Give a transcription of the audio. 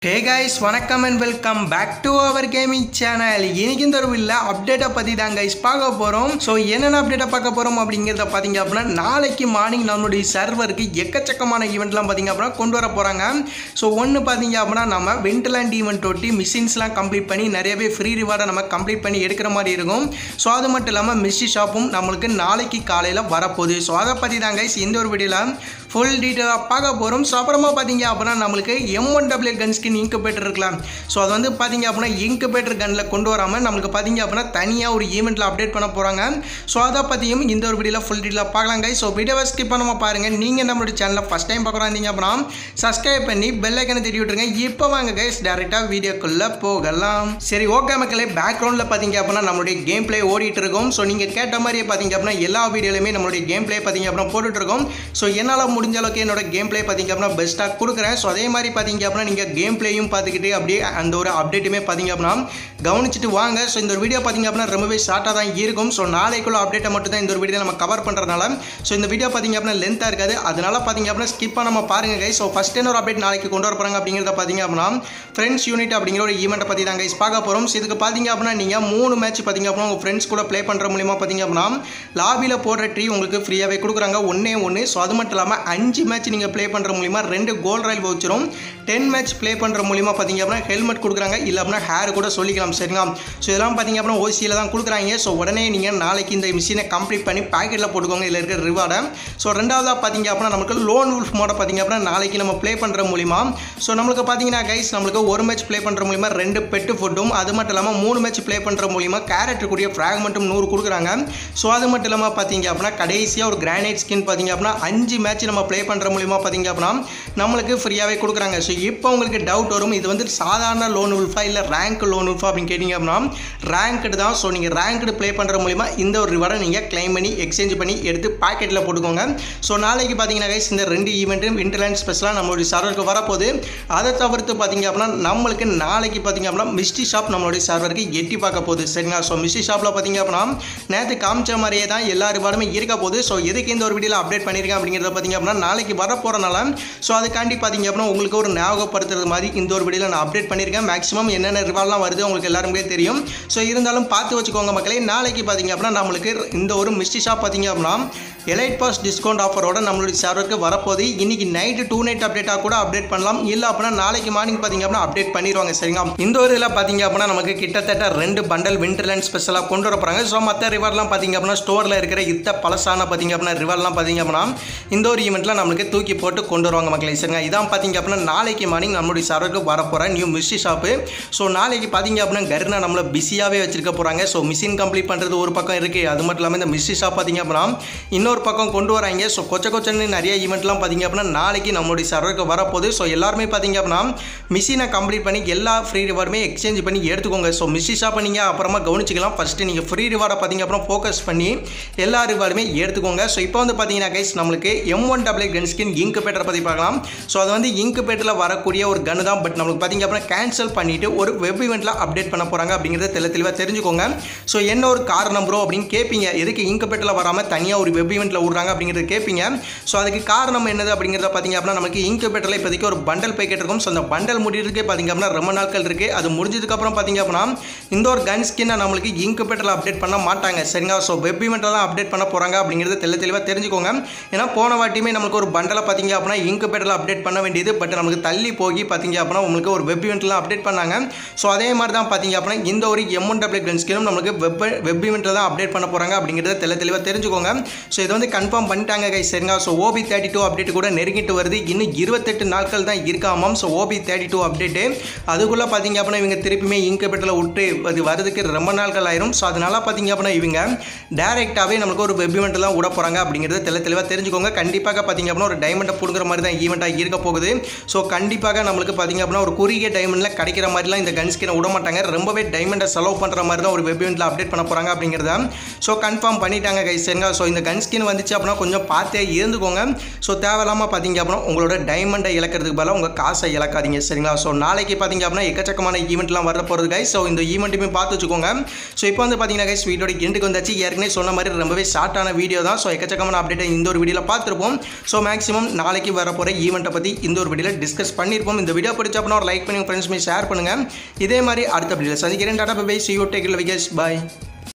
ஹே guys வணக்கம் and welcome back to our gaming channel இன்னைக்கு இந்த ஒரு வீடியோவில் அப்டேட்டை பற்றி தான் கைஸ் பார்க்க போகிறோம் ஸோ என்னென்ன அப்டேட்டை பார்க்க போகிறோம் அப்படிங்கிறத பார்த்தீங்க அப்படின்னா நாளைக்கு மார்னிங் நம்மளுடைய சர்வருக்கு எக்கச்சக்கமான ஈவெண்ட்லாம் பார்த்தீங்க அப்படின்னா கொண்டு வர போகிறாங்க ஸோ ஒன்று பார்த்தீங்க அப்படின்னா நம்ம வெண்டர்லேண்ட் ஈவெண்ட் ஒட்டி மிஷின்ஸ்லாம் கம்ப்ளீட் பண்ணி நிறையவே ஃப்ரீ ரிவார்டை நம்ம கம்ப்ளீட் பண்ணி எடுக்கிற மாதிரி இருக்கும் ஸோ அது மட்டும் இல்லாமல் மிஸ்டி ஷாப்பும் நம்மளுக்கு நாளைக்கு காலையில் வரப்போகுது ஸோ அதை பற்றி தான் கைஸ் இந்த ஒரு வீடியோவில் ஃபுல் டீட்டெயிலாக பார்க்க போகிறோம் ஸோ அப்புறமா பார்த்தீங்க அப்படின்னா நம்மளுக்கு M one W gun skin incubator இருக்கலாம் ஸோ அது வந்து பார்த்தீங்க அப்படின்னா இன்குபேட்டர் கனில் கொண்டு வராமல் நம்மளுக்கு பார்த்தீங்க அப்படின்னா தனியாக ஒரு ஈவெண்ட்டில் அப்டேட் பண்ண போகிறாங்க ஸோ அதை பற்றியும் இந்த ஒரு வீடியோவில் ஃபுல் டீட்டெயிலாக பார்க்கலாம் guys. ஸோ வீடியோவை ஸ்கிப் பண்ணாமல் பாருங்கள் நீங்கள் நம்மளுடைய சேனலில் ஃபஸ்ட் டைம் பார்க்குறோம் இருந்தீங்க அப்படின்னா சப்ஸ்கிரைப் பண்ணி பெல் ஐக்கனை தட்டி விட்டுருங்க இப்போ வாங்க கைஸ் டேரெக்டாக வீடியோக்குள்ளே போகலாம் சரி ஓகே மக்களே பேக்ரவுண்டில் பார்த்தீங்க அப்படின்னா நம்மளுடைய கேம் பிளே ஓடிட்டு இருக்கும் ஸோ நீங்கள் கேட்ட மாதிரியே பார்த்தீங்க அப்படின்னா எல்லா வீடியோலையுமே நம்மளுடைய கேம் பிளே பார்த்தீங்க அப்படின்னா போட்டுட்டு இருக்கோம் ஸோ என்னால் முடிஞ்ச அளவுக்கு என்னோட கேம் பிளே பார்த்தீங்க அப்படின்னா பெஸ்ட்டாக கொடுக்குறேன் ஸோ அதே மாதிரி பார்த்தீங்க அப்படின்னா நீங்கள் கேம் பிளேயும் பார்த்துக்கிட்டு அப்படியே அந்த ஒரு அப்டேட்டுமே பார்த்தீங்க அப்படின்னா கவனிச்சுட்டு வாங்க ஸோ இந்த ஒரு வீடியோ பார்த்தீங்க அப்படின்னா ரொம்பவே ஷார்ட்டாக தான் இருக்கும் ஸோ நாளைக்குள்ள அப்டேட்டை மட்டும் தான் இந்த ஒரு வீடியோ நம்ம கவர் பண்ணுறதுனால ஸோ இந்த வீடியோ பார்த்தீங்க அப்படின்னா லென்த்தாக இருக்காது அதனால பார்த்தீங்க அப்படின்னா ஸ்கிப் பண்ணாம பாருங்க கைஸ் ஸோ ஃபஸ்ட் என்ன ஒரு அப்டேட் நாளைக்கு கொண்டு வர போகிறாங்க அப்படிங்கிறத பார்த்தீங்க அப்படின்னா ஃப்ரெண்ட்ஸ் யூனிட் அப்படிங்கிற ஒரு ஈவெண்ட்டை பற்றி தான் கைஸ் பார்க்க போகிறோம் ஸோ இதுக்கு பார்த்தீங்க அப்படின்னா நீங்கள் மூணு மேட்ச் பார்த்தீங்க அப்படின்னா உங்கள் ஃப்ரெண்ட்ஸ் கூட ப்ளே பண்ணுற மூலியமாக பார்த்தீங்க அப்படின்னா லாபியில் போடுற ட்ரீ உங்களுக்கு ஃப்ரீயாகவே கொடுக்குறாங்க ஒன்றே ஒன்று ஸோ அது மட்டும் இல்லாமல் அஞ்சு மேட்ச் நீங்கள் ப்ளே பண்ணுற மூலிமா ரெண்டு கோல்ட் ராயல் வச்சுரும் டென் மேட்ச் ப்ளே பண்ணுற மூலிமா பார்த்தீங்க அப்படின்னா ஹெல்மெட் கொடுக்குறாங்க இல்லை அப்படின்னா ஹேர் கூட சொல்லிக்கலாம் சரிங்களா ஸோ இதெல்லாம் பார்த்தீங்க அப்படின்னா ஓசியில் தான் கொடுக்குறாங்க ஸோ உடனே நீங்கள் நாளைக்கு இந்த மிஷினை கம்ப்ளீட் பண்ணி பாக்கெட்டில் போட்டுக்கோங்க இதில் இருக்கிற ரிவார்டை ஸோ ரெண்டாவதாக பார்த்தீங்க அப்படின்னா நமக்கு லோன் உல்ஃப் மோட பார்த்தீங்க அப்படின்னா நாளைக்கு நம்ம ப்ளே பண்ணுற மூலிமா ஸோ நம்மளுக்கு பார்த்தீங்கன்னா கைஸ் நம்மளுக்கு ஒரு மேட்ச் ப்ளே பண்ணுற மூலிமா ரெண்டு பெட்டு ஃபுட்டும் அது மட்டும் இல்லாமல் மூணு மேட்ச் ப்ளே பண்ணுற மூலிமா கேரட் கூடிய ஃப்ராக்மெண்ட்டும் நூறு கொடுக்குறாங்க ஸோ அது மட்டும் இல்லாமல் பார்த்தீங்க அப்படின்னா கடைசியாக ஒரு கிரானைட் ஸ்கின் பார்த்தீங்க அப்படின்னா அஞ்சு மேட்ச் நம்ம ப்ளே பண்ணுற மூலிமா பார்த்தீங்க அப்படின்னா நம்மளுக்கு ஃப்ரீயாகவே கொடுக்குறாங்க ஸோ இப்போ உங்களுக்கு டவுட் வரும் இது வந்து சாதாரண லோன் உல்ஃபா இல்லை ரேங்க் லோன் உல்ஃபா அப்படின்னு கேட்டிங்க அப்படின்னா ரேங்க்டு தான் ஸோ நீங்கள் ரேங்க்டு ப்ளே பண்ணுற மூலிமா இந்த ஒரு ரிவார்டை நீங்கள் கிளைம் பண்ணி எக்ஸ்சேஞ்ச் பண்ணி எடுத்து பாக்கெட்டில் போட்டுக்கோங்க ஸோ நாளைக்கு பார்த்தீங்கன்னா guys, இந்த ரெண்டு ஈவெண்ட்டும் விண்டர்லேண்ட் ஸ்பெஷலாக நம்மளுடைய சர்வருக்கு வரப்போகுது அதை தவிர்த்து பார்த்தீங்க அப்படின்னா நம்மளுக்கு நாளைக்கு பார்த்தீங்க அப்படின்னா மிஸ்டி ஷாப் நம்மளுடைய சர்வருக்கு எட்டி பார்க்க போகுது சரிங்களா ஸோ மிஸ்டி ஷாப்பில் பார்த்தீங்க அப்படின்னா நேற்று காமிச்ச மாதிரியே தான் எல்லா ரிவார்டுமே இருக்க போகுது ஸோ எதுக்கு இந்த ஒரு வீடியோவில் அப்டேட் பண்ணியிருக்கேன் அப்படிங்கிறத பார்த்தீங்க அப்படின்னா நாளைக்கு வர போகிறனால ஸோ அதுக்காண்டி பார்த்தீங்க அப்படின்னா உங்களுக்கு ஒரு ஞாபகப்படுத்துறது மாதிரி இந்த ஒரு வீடியோவில் நான் அப்டேட் பண்ணியிருக்கேன் மேக்ஸிமம் என்னென்ன ரிவார்ட்லாம் வருது உங்களுக்கு எல்லாருமே தெரியும் ஸோ இருந்தாலும் பார்த்து வச்சுக்கோங்க மக்களே நாளைக்கு பார்த்தீங்க அப்படின்னா நம்மளுக்கு இந்த ஒரு மிஸ்டி ஷாப் பார்த்தீங்க அப்படின்னா எலைட் பாஸ் டிஸ்கவுண்ட் ஆஃபரோட நம்மளுடைய சர்வருக்கு வரப்போகுது இன்னைக்கு நைட்டு டூ நைட் அப்டேட்டாக கூட அப்டேட் பண்ணலாம் இல்லை அப்படின்னா நாளைக்கு மார்னிங் பார்த்தீங்க அப்படின்னா அப்டேட் பண்ணிடுவாங்க சரிங்களா இந்த ஒரு இதில் பார்த்தீங்க அப்படின்னா நமக்கு கிட்டத்தட்ட ரெண்டு பண்டல் விண்டர்லேண்ட் ஸ்பெஷலாக கொண்டு வர போகிறாங்க ஸோ மற்ற ரிவார்ட்லாம் பார்த்தீங்க அப்படின்னா ஸ்டோரில் இருக்கிற இத்த பழசான பார்த்தீங்க அப்படின்னா ரிவார்ட்லாம் பார்த்தீங்க அப்படின்னா இந்த ஒரு ஈவெண்ட்டில் நம்மளுக்கு தூக்கி போட்டு கொண்டு வருவாங்க மக்களே சரிங்க இதான் பார்த்தீங்க அப்படின்னா நாளைக்கு மார்னிங் நம்மளுடைய சர்வருக்கு வரப்போகிற நியூ மிஸ்டி ஷாப்பு ஸோ நாளைக்கு பார்த்தீங்க அப்படின்னா கர்னா நம்மளை பிஸியாகவே வச்சிருக்க போகிறாங்க ஸோ மிஷின் கம்ப்ளீட் பண்ணுறது ஒரு பக்கம் இருக்குது அது மட்டும் இல்லாமல் இந்த மிஸ்டி ஷாப் பார்த்தீங்க அப்படின்னா இன்னொரு பக்கம் கொண்டு வராங்க ஸோ கொச்ச கொச்சன்னு நிறைய ஈவெண்ட்லாம் பார்த்தீங்க அப்படின்னா நாளைக்கு நம்மளுடைய சர்வருக்கு வரப்போகுது ஸோ எல்லாருமே பார்த்தீங்க அப்படின்னா மிஷினை கம்ப்ளீட் பண்ணி எல்லா ஃப்ரீ ரிவார்டுமே எக்ஸ்சேஞ்ச் பண்ணி எடுத்துக்கோங்க ஸோ மிஸ்டி ஷாப்பை நீங்கள் அப்புறமா கவனிச்சிக்கலாம் ஃபஸ்ட்டு நீங்கள் ஃப்ரீ ரிவார்டை பார்த்தீங்க அப்புறம் ஃபோக்கஸ் பண்ணி எல்லா ரிவார்டுமே எடுத்துக்கோங்க ஸோ இப்போ வந்து பார்த்தீங்கன்னா கைஸ் நம்மளுக்கு M one W gun skin இங்கு பேட்டரை பற்றி பார்க்கலாம் ஸோ அது வந்து இங்கு பேட்டரில் வரக்கூடிய ஒரு கன் தான் பட் நம்மளுக்கு பார்த்தீங்க அப்படின்னா கேன்சல் பண்ணிவிட்டு ஒரு வெப் இவெண்ட்டில் அப்டேட் பண்ண போகிறாங்க அப்படிங்கிறத தெளி தெளிவாக தெரிஞ்சுக்கோங்க ஸோ என்ன ஒரு காரணம் ப்ரோ அப்படின்னு கேட்பீங்க எதுக்கு இங்கு பேட்டரில் வராமல் தனியாக ஒரு வெப் இவெண்ட்டில் விட்றாங்க அப்படிங்கிறத கேட்பீங்க ஸோ அதுக்கு காரணம் என்னது அப்படிங்கிறத பார்த்தீங்க அப்படின்னா நமக்கு இங்கு பேட்டரில் இப்போதைக்கு ஒரு பண்டல் பேக்கெட் இருக்கும் ஸோ அந்த பண்டல் முடிகிறதுக்கே பார்த்தீங்க அப்படின்னா ரொம்ப நாட்கள் இருக்குது அது முடிஞ்சதுக்கப்புறம் பார்த்தீங்க அப்படின்னா இந்த ஒரு கன் ஸ்கின்னை நம்மளுக்கு இங்கு பேட்டரில் அப்டேட் பண்ண மாட்டாங்க சரிங்களா ஸோ வெப் இவெண்ட்டில் தான் அப்டேட் பண்ண போகிறாங்க அப்படிங்கிறத தெளி தெளிவாக தெரிஞ்சுக்கோங்க ஏன்னா போன வாட்டியுமே நம்மளுக்கு ஒரு பண்டலை பார்த்தீங்க அப்படின்னா இங்கு பேட்டரில் அப்டேட் பண்ண வேண்டியது பட் நமக்கு தள்ளி போய் பார்த்தீங்க அப்படின்னா உங்களுக்கு ஒரு வெப் இவெண்ட்லாம் அப்டேட் பண்ணாங்க ஸோ அதே மாதிரி தான் பார்த்தீங்க அப்படின்னா இந்த ஒரு எம் ஒன் டபிள்யூ கன் ஸ்கினும் நம்மளுக்கு வெப் வெப் இவெண்ட்டில் தான் அப்டேட் பண்ண போகிறாங்க அப்படிங்கிறத தெளி தெளிவாக தெரிஞ்சுக்கோங்க ஸோ இதை வந்து கன்ஃபார்ம் பண்ணிட்டாங்க கை சரிங்களா so OB thirty two update கூட நெருங்கிட்டு வருது இன்னும் இருபத்தெட்டு நாட்கள் தான் இருக்காமாம் so OB thirty two update அதுக்குள்ளே பார்த்தீங்க அப்படின்னா இவங்க திருப்பியுமே இன்குபேட்டரில் விட்டு அது வரதுக்கு ரொம்ப நாட்கள் ஆயிரும் ஸோ அதனால பார்த்தீங்க அப்படின்னா இவங்க டேரெக்டாகவே நம்மளுக்கு ஒரு வெப் இவெண்ட் தான் விட போகிறாங்க அப்படிங்கிறத தெளி தெளிவாக தெரிஞ்சுக்கோங்க கண்டிப்பாக பார்த்தீங்க அப்படின்னா ஒரு டைமண்டை பிடுங்குற மாதிரி தான் ஈவெண்ட்டாக இருக்க போகுது ஸோ கண்டிப்பாக நம்மளுக்கு பார்த்தீங்க அப்படின்னா ஒரு குறுகிய டைமண்டில் கிடைக்கிற மாதிரிலாம் இந்த கன் ஸ்கினை விட மாட்டாங்க ரொம்பவே டைமண்டை செலவு பண்ணுற மாதிரி தான் ஒரு வெப் இவெண்ட்டில் அப்டேட் பண்ண போகிறாங்க அப்படிங்கிறத ஸோ கன்ஃபார்ம் பண்ணிட்டாங்க கை சரிங்க ஸோ இந்த கன் ஸ்கின் அப்படின்னு வந்துச்சு அப்படின்னா கொஞ்சம் பார்த்தே இருந்துக்கோங்க ஸோ தேவையில்லாமல் பார்த்தீங்க அப்படின்னா உங்களோட டைமண்டை இழக்கிறதுக்கு பதிலாக உங்கள் காசை இழக்காதீங்க சரிங்களா ஸோ நாளைக்கு பார்த்தீங்க அப்படின்னா எக்கச்சக்கமான ஈவெண்ட்லாம் வர போகிறது கைஸ் ஸோ இந்த ஈவெண்ட்டுமே பார்த்து வச்சுக்கோங்க ஸோ இப்போ வந்து பார்த்தீங்கன்னா கைஸ் வீடியோட எண்டுக்கு வந்தாச்சு ஏற்கனவே சொன்ன மாதிரி ரொம்பவே ஷார்ட்டான வீடியோ தான் ஸோ எக்கச்சக்கமான அப்டேட்டை இந்த ஒரு வீடியோவில் பார்த்துருப்போம் ஸோ மேக்ஸிமம் நாளைக்கு வர போகிற ஈவெண்ட்டை பற்றி இந்த ஒரு வீடியோவில் டிஸ்கஸ் பண்ணியிருப்போம் இந்த வீடியோ பிடிச்ச அப்படின்னா ஒரு லைக் பண்ணி ஃப்ரெண்ட்ஸ்மே ஷேர் பண்ணுங்கள் இதே மாதிரி அடுத்த வீடியோவில் சந்திக்கிறேன் டாடா பை சி யூ டேக்கில் விகேஷ் பாய்